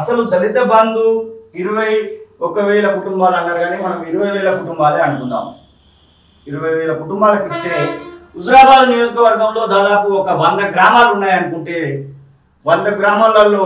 అసలు దళిత బంధు ఇరవై ఒక వేల కుటుంబాలు అన్నారు కానీ మనం ఇరవై వేల కుటుంబాలే అనుకుందాం ఇరవై వేల కుటుంబాలకు ఇస్తే హుజరాబాద్ నియోజకవర్గంలో దాదాపు ఒక వంద గ్రామాలు ఉన్నాయనుకుంటే వంద గ్రామాలలో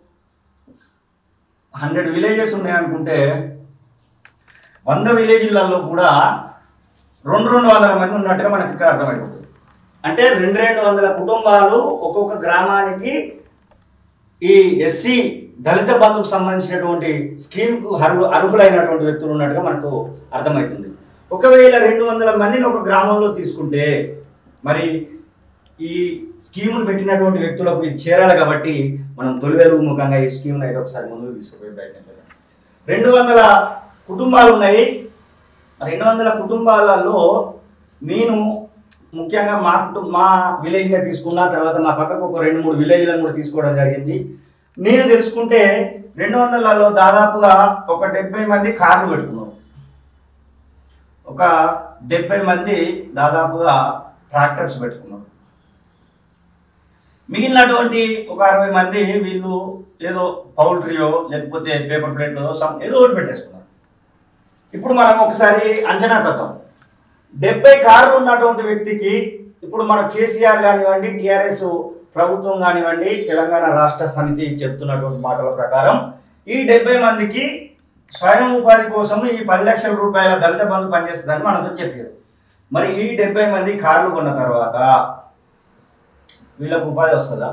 హండ్రెడ్ విలేజెస్ ఉన్నాయనుకుంటే వంద విలేజ్లలో కూడా రెండు రెండు వందల మంది ఉన్నట్టుగా మనకి ఇక్కడ అర్థమైపోతుంది అంటే రెండు రెండు వందల కుటుంబాలు ఒక్కొక్క గ్రామానికి ఈ ఎస్సీ దళిత బంధుకు సంబంధించినటువంటి స్కీమ్కు అర్హు అర్హులైనటువంటి వ్యక్తులు ఉన్నట్టుగా మనకు అర్థమవుతుంది ఒకవేళ రెండు వందల మందిని ఒక గ్రామంలో తీసుకుంటే మరి ఈ స్కీమును పెట్టినటువంటి వ్యక్తులకు ఇది చేరాలి కాబట్టి మనం తొలివేలు ముఖంగా ఈ స్కీమ్ను అయితే ఒకసారి ముందుకు తీసుకుపోయే ప్రయత్నం చేద్దాం రెండు వందల కుటుంబాలు ఉన్నాయి రెండు వందల కుటుంబాలలో నేను ముఖ్యంగా మా కుటుంబ మా విలేజ్ని తీసుకున్న తర్వాత మా పక్కకు ఒక రెండు మూడు విలేజ్లను కూడా తీసుకోవడం జరిగింది నేను తెలుసుకుంటే రెండు వందలలో దాదాపుగా ఒక డెబ్బై మంది కార్లు పెట్టుకున్నారు ఒక డెబ్బై మంది దాదాపుగా ట్రాక్టర్స్ పెట్టుకున్నారు మిగిలినటువంటి ఒక అరవై మంది వీళ్ళు ఏదో పౌల్ట్రీయో లేకపోతే పేపర్ ప్లేట్లో సమ్ ఏదో ఒకటి పెట్టేసుకున్నారు ఇప్పుడు మనం ఒకసారి అంచనా కద్దాం డెబ్బై కార్లు ఉన్నటువంటి వ్యక్తికి ఇప్పుడు మన కేసీఆర్ కానివ్వండి టిఆర్ఎస్ ప్రభుత్వం కానివ్వండి తెలంగాణ రాష్ట్ర సమితి చెప్తున్నటువంటి మాటల ప్రకారం ఈ డెబ్బై మందికి స్వయం ఉపాధి కోసం ఈ పది లక్షల రూపాయల దళిత బంధు పనిచేస్తుందని మనతో చెప్పారు మరి ఈ డెబ్బై మంది కార్లు కొన్న తర్వాత వీళ్ళకు ఉపాధి వస్తుందా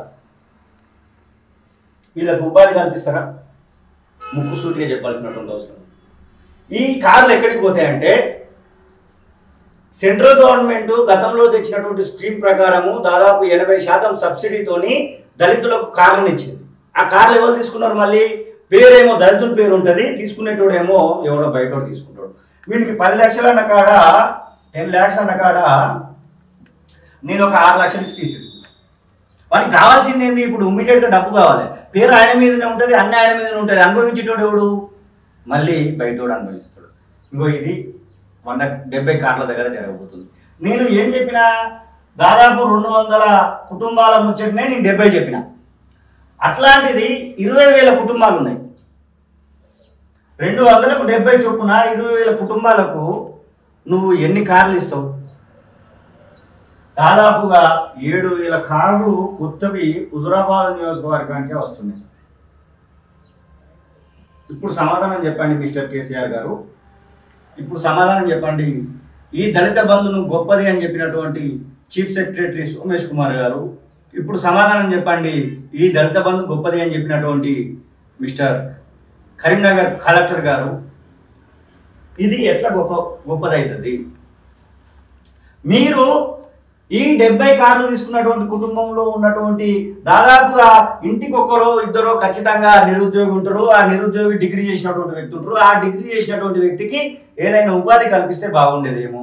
వీళ్ళకు ఉపాధి కల్పిస్తారా ముక్కు సూటిగా చెప్పాల్సినటువంటి అవసరం ఈ కార్లు ఎక్కడికి పోతాయంటే సెంట్రల్ గవర్నమెంట్ గతంలో తెచ్చినటువంటి స్కీమ్ ప్రకారము దాదాపు ఎనభై శాతం సబ్సిడీతోని దళితులకు కార్లను ఇచ్చింది ఆ కార్లు ఎవరు తీసుకున్నారు మళ్ళీ పేరేమో దళితుల పేరు ఉంటుంది తీసుకునేటోడేమో ఎవరో బయటోడు తీసుకుంటాడు వీనికి పది లక్షలు అన్న కాడ టెన్ ల్యాక్స్ అన్న కాడ నేను ఒక ఆరు లక్షలు ఇచ్చి తీసేసుకుంటాను వాడికి కావాల్సింది ఏంది ఇప్పుడు ఇమ్మీడియట్గా డబ్బు కావాలి పేరు ఆయన మీదనే ఉంటుంది అన్ని ఆయన మీదనే ఉంటుంది అనుభవించేటోడు ఎవడు మళ్ళీ బయటోడు అనుభవిస్తాడు ఇంకో ఇది వంద డెబ్బై కార్ల దగ్గర జరగబోతుంది నేను ఏం చెప్పినా దాదాపు రెండు వందల కుటుంబాల ముచ్చటనే నేను డెబ్బై చెప్పిన అట్లాంటిది ఇరవై వేల కుటుంబాలు ఉన్నాయి రెండు వందలకు డెబ్బై చొప్పున ఇరవై వేల కుటుంబాలకు నువ్వు ఎన్ని కార్లు ఇస్తావు దాదాపుగా ఏడు వేల కార్లు కొత్తవి హుజురాబాద్ నియోజకవర్గానికే వస్తున్నాయి ఇప్పుడు సమాధానం చెప్పండి మిస్టర్ కేసీఆర్ గారు ఇప్పుడు సమాధానం చెప్పండి ఈ దళిత బంధును గొప్పది అని చెప్పినటువంటి చీఫ్ సెక్రటరీ సోమేష్ కుమార్ గారు ఇప్పుడు సమాధానం చెప్పండి ఈ దళిత బంధు గొప్పది అని చెప్పినటువంటి మిస్టర్ కరీంనగర్ కలెక్టర్ గారు ఇది ఎట్లా గొప్ప గొప్పదవుతుంది మీరు ఈ డెబ్బై కార్లు తీసుకున్నటువంటి కుటుంబంలో ఉన్నటువంటి దాదాపుగా ఇంటికి ఒక్కరో ఇద్దరో ఖచ్చితంగా నిరుద్యోగి ఉంటారు ఆ నిరుద్యోగి డిగ్రీ చేసినటువంటి వ్యక్తి ఉంటారు ఆ డిగ్రీ చేసినటువంటి వ్యక్తికి ఏదైనా ఉపాధి కల్పిస్తే బాగుండేదేమో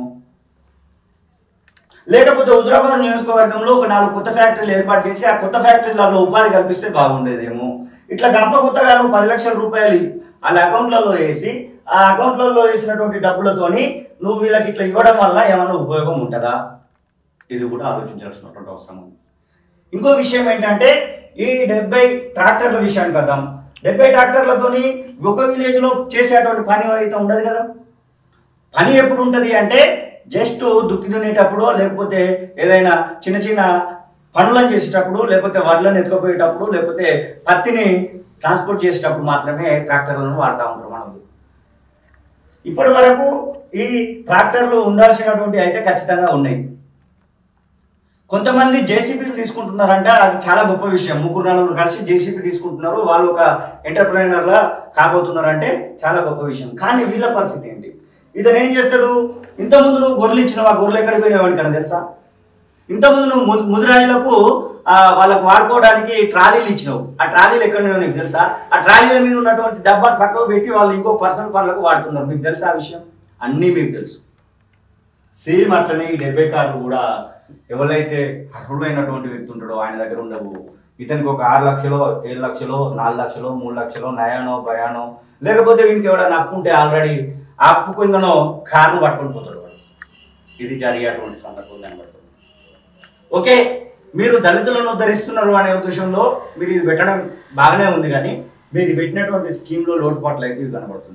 లేకపోతే హుజరాబాద్ నియోజకవర్గంలో ఒక నాలుగు కొత్త ఫ్యాక్టరీలు ఏర్పాటు చేసి ఆ కొత్త ఫ్యాక్టరీలలో ఉపాధి కల్పిస్తే బాగుండేదేమో ఇట్లా గంప కొత్తగా నువ్వు పది లక్షల రూపాయలు వాళ్ళ అకౌంట్లలో వేసి ఆ అకౌంట్లలో వేసినటువంటి డబ్బులతోని నువ్వు వీళ్ళకి ఇట్లా ఇవ్వడం వల్ల ఏమైనా ఉపయోగం ఉంటుందా ఇది కూడా ఆలోచించాల్సినటువంటి అవసరం ఉంది ఇంకో విషయం ఏంటంటే ఈ డెబ్బై ట్రాక్టర్ల విషయానికి వద్దాం డెబ్బై ట్రాక్టర్లతోని ఒక విలేజ్ లో చేసేటువంటి పని అయితే ఉండదు కదా పని ఎప్పుడు ఉంటుంది అంటే జస్ట్ దుక్కి దున్నేటప్పుడు లేకపోతే ఏదైనా చిన్న చిన్న పనులను చేసేటప్పుడు లేకపోతే వడ్లను ఎత్తుకుపోయేటప్పుడు లేకపోతే పత్తిని ట్రాన్స్పోర్ట్ చేసేటప్పుడు మాత్రమే ట్రాక్టర్లను వాడుతూ ఉంటారు మనం ఇప్పటి వరకు ఈ ట్రాక్టర్లు ఉండాల్సినటువంటి అయితే ఖచ్చితంగా ఉన్నాయి కొంతమంది జేసీబీలు తీసుకుంటున్నారంట అది చాలా గొప్ప విషయం ముగ్గురు నలుగురు కలిసి జేసీబీ తీసుకుంటున్నారు వాళ్ళు ఒక ఎంటర్ప్రైనర్లా కాబోతున్నారంటే చాలా గొప్ప విషయం కానీ వీళ్ళ పరిస్థితి ఏంటి ఇతను ఏం చేస్తాడు ఇంతకుముందు నువ్వు గొర్రెలు ఇచ్చినావు ఆ గొర్రెలు ఎక్కడికి పోయినావు కదా తెలుసా ఇంతకుముందు నువ్వు ము- ముదిరాయిలకు ఆ, వాళ్ళకు వాడుకోవడానికి ట్రాలీలు ఇచ్చినావు ఆ ట్రాలీలు ఎక్కడ ఉన్నాయో నీకు తెలుసా ఆ ట్రాలీల మీద ఉన్నటువంటి డబ్బాలు పక్కకు పెట్టి వాళ్ళు ఇంకో పర్సనల్ పనులకు వాడుతున్నారు మీకు తెలుసా ఆ విషయం అన్నీ మీకు తెలుసు సేమ్ అట్లనే ఈ డెబ్బై కార్లు కూడా ఎవరైతే అర్హులైనటువంటి వ్యక్తి ఉంటాడో ఆయన దగ్గర ఉండవు ఇతనికి ఒక ఆరు లక్షలో ఏడు లక్షలో నాలుగు లక్షలో మూడు లక్షలో నయానో భయానో లేకపోతే వీనికి ఎవడైనా అప్పు ఉంటే ఆల్రెడీ ఆ అప్పు కిందనో కార్ను పట్టుకొని పోతాడు వాడు ఇది జరిగేటువంటి సందర్భం కనబడుతుంది ఓకే మీరు దళితులను ఉద్ధరిస్తున్నారు అనే ఉద్దేశంలో మీరు ఇది పెట్టడం బాగానే ఉంది కానీ మీరు పెట్టినటువంటి స్కీమ్లో లోటుపాట్లు అయితే ఇవి కనబడుతుంది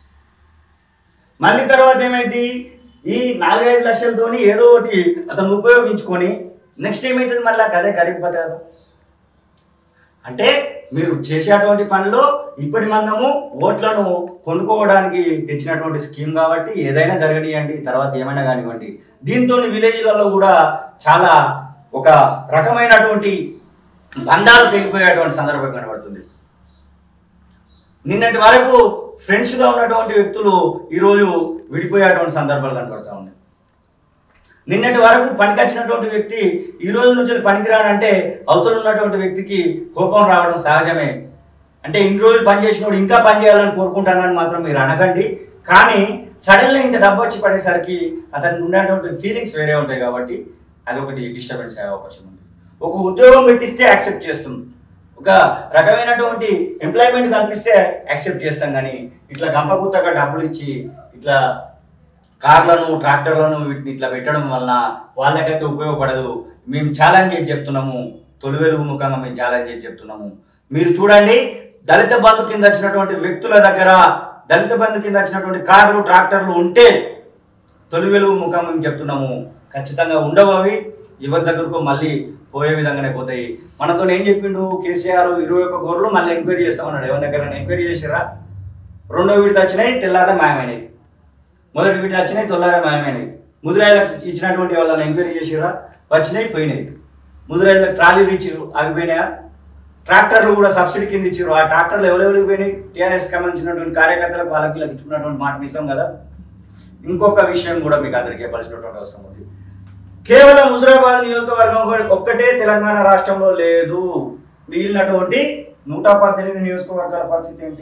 మళ్ళీ తర్వాత ఏమైంది ఈ నాలుగైదు లక్షలతోని ఏదో ఒకటి అతను ఉపయోగించుకొని నెక్స్ట్ ఏమవుతుంది మళ్ళీ అదే గరీబ్ బతారు అంటే మీరు చేసేటువంటి పనిలో ఇప్పటి మందము ఓట్లను కొనుక్కోవడానికి తెచ్చినటువంటి స్కీమ్ కాబట్టి ఏదైనా జరగనియండి తర్వాత ఏమైనా కానివ్వండి దీంతో విలేజ్లలో కూడా చాలా ఒక రకమైనటువంటి బంధాలు తెగిపోయేటువంటి సందర్భం కనబడుతుంది నిన్నటి వరకు ఫ్రెండ్స్గా ఉన్నటువంటి వ్యక్తులు ఈరోజు విడిపోయేటువంటి సందర్భాలు కనబడతా ఉన్నాయి నిన్నటి వరకు పనికొచ్చినటువంటి వ్యక్తి ఈ రోజు నుంచి పనికిరాడంటే అవతల ఉన్నటువంటి వ్యక్తికి కోపం రావడం సహజమే అంటే ఇన్ని రోజులు పని చేసినోడు ఇంకా పని చేయాలని కోరుకుంటానని మాత్రం మీరు అనకండి కానీ సడన్గా ఇంత డబ్బు వచ్చి పడేసరికి అతనికి ఉండేటువంటి ఫీలింగ్స్ వేరే ఉంటాయి కాబట్టి అదొకటి డిస్టర్బెన్స్ అయ్యే అవకాశం ఉంది ఒక ఉద్యోగం పెట్టిస్తే యాక్సెప్ట్ చేస్తుంది ఒక రకమైనటువంటి ఎంప్లాయ్మెంట్ కల్పిస్తే యాక్సెప్ట్ చేస్తాం కానీ ఇట్లా గంపగుత్తగా డబ్బులు ఇచ్చి ఇట్లా కార్లను ట్రాక్టర్లను వీటిని ఇట్లా పెట్టడం వలన వాళ్ళకైతే ఉపయోగపడదు మేము ఛాలెంజ్ చేసి చెప్తున్నాము తొలి వెలుగు ముఖంగా మేము ఛాలెంజ్ చేసి చెప్తున్నాము మీరు చూడండి దళిత బంధు కింద వచ్చినటువంటి వ్యక్తుల దగ్గర దళిత బంధు కింద వచ్చినటువంటి కార్లు ట్రాక్టర్లు ఉంటే తొలి వెలుగు ముఖం మేము చెప్తున్నాము ఖచ్చితంగా ఉండవు అవి ఎవరి దగ్గరకు మళ్ళీ పోయే విధంగానే పోతాయి మనతో ఏం చెప్పిండు కేసీఆర్ ఇరవై ఒక్క గొర్రెలు మళ్ళీ ఎంక్వైరీ చేస్తామన్నాడు ఎవరి దగ్గర ఎంక్వైరీ చేసిరా రెండో విడత వచ్చినాయి తెల్లారే మాయమైనాయి మొదటి విడత వచ్చినాయి తొల్లారే మాయమైనాయి ముదిరాయిలకు ఇచ్చినటువంటి వాళ్ళని ఎంక్వైరీ చేసిరా వచ్చినాయి పోయినాయి ముదిరాయిలకు ట్రాలీలు ఇచ్చిర్రు ఆగిపోయినాయా ట్రాక్టర్లు కూడా సబ్సిడీ కింద ఇచ్చారు ఆ ట్రాక్టర్లు ఎవరెవరికి పోయినాయి టీఆర్ఎస్ సంబంధించినటువంటి కార్యకర్తలకు వాళ్ళకి వీళ్ళకి ఇచ్చుకున్నటువంటి మాట నిజం కదా ఇంకొక విషయం కూడా మీకు అందరికీ చెప్పాల్సినటువంటి అవసరం ఉంది కేవలం హుజరాబాద్ నియోజకవర్గం ఒక- ఒక్కటే తెలంగాణ రాష్ట్రంలో లేదు మిగిలినటువంటి నూట పద్దెనిమిది నియోజకవర్గాల పరిస్థితి ఏంటి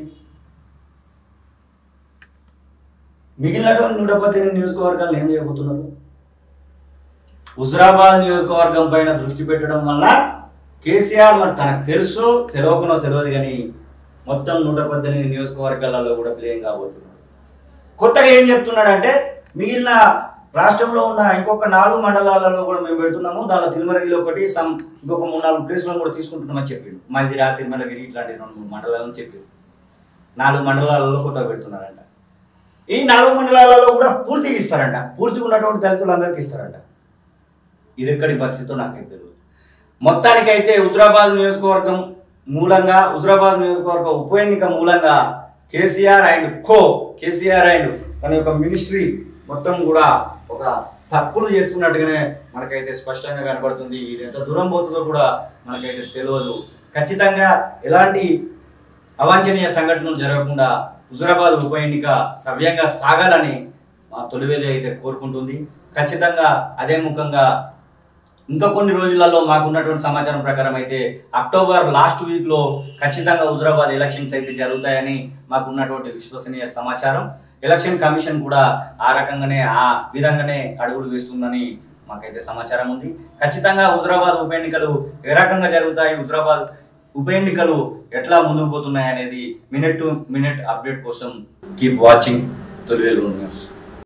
మిగిలినటువంటి నూట పద్దెనిమిది నియోజకవర్గాలు ఏం చేయబోతున్నారు హుజరాబాద్ నియోజకవర్గం పైన దృష్టి పెట్టడం వల్ల కేసీఆర్ మరి తనకు తెలుసు తెలియకనో తెలియదు కానీ మొత్తం నూట పద్దెనిమిది నియోజకవర్గాలలో కూడా ప్లేయింగ్ కాబోతున్నాడు కొత్తగా ఏం చెప్తున్నాడంటే మిగిలిన రాష్ట్రంలో ఉన్న ఇంకొక నాలుగు మండలాలలో కూడా మేము పెడుతున్నాము దానిలో తిరుమలగిరి ఒకటి సమ్ ఇంకొక మూడు నాలుగు ప్లేస్లను కూడా తీసుకుంటున్నామని చెప్పిండు మల్దిరా తిరుమలగిరి ఇట్లాంటి రెండు మూడు మండలాలను చెప్పారు నాలుగు మండలాలలో కొత్తగా పెడుతున్నారంట ఈ నాలుగు మండలాలలో కూడా పూర్తిగా ఇస్తారంట పూర్తిగా ఉన్నటువంటి దళితులందరికీ ఇస్తారంట ఇది ఎక్కడి పరిస్థితో నాకైతే తెలియదు మొత్తానికైతే హుజరాబాద్ నియోజకవర్గం మూలంగా హుజరాబాద్ నియోజకవర్గ ఉప ఎన్నిక మూలంగా KCR and co KCR and తన యొక్క మినిస్ట్రీ మొత్తం కూడా ఒక తప్పులు చేస్తున్నట్టుగానే మనకైతే స్పష్టంగా కనబడుతుంది ఇది ఎంత దూరం పోతుందో కూడా మనకైతే తెలియదు ఖచ్చితంగా ఎలాంటి అవాంఛనీయ సంఘటనలు జరగకుండా హుజరాబాద్ ఉప ఎన్నిక సవ్యంగా సాగాలని మా తొలివేలి అయితే కోరుకుంటుంది ఖచ్చితంగా అదే ముఖంగా ఇంకా కొన్ని రోజులలో మాకున్నటువంటి సమాచారం ప్రకారం అయితే అక్టోబర్ లాస్ట్ వీక్లో ఖచ్చితంగా హుజరాబాద్ ఎలక్షన్స్ అయితే జరుగుతాయని మాకున్నటువంటి విశ్వసనీయ సమాచారం ఎలక్షన్ కమిషన్ కూడా ఆ రకంగానే ఆ విధంగానే అడుగులు వేస్తుందని మాకైతే సమాచారం ఉంది ఖచ్చితంగా హుజరాబాద్ ఉప ఎన్నికలు ఏ రకంగా జరుగుతాయి హుజరాబాద్ ఉప ఎన్నికలు ఎట్లా ముందుకు పోతున్నాయి అనేది మినిట్ టు మినిట్ అప్డేట్ కోసం కీప్ వాచింగ్ తొలివేలు న్యూస్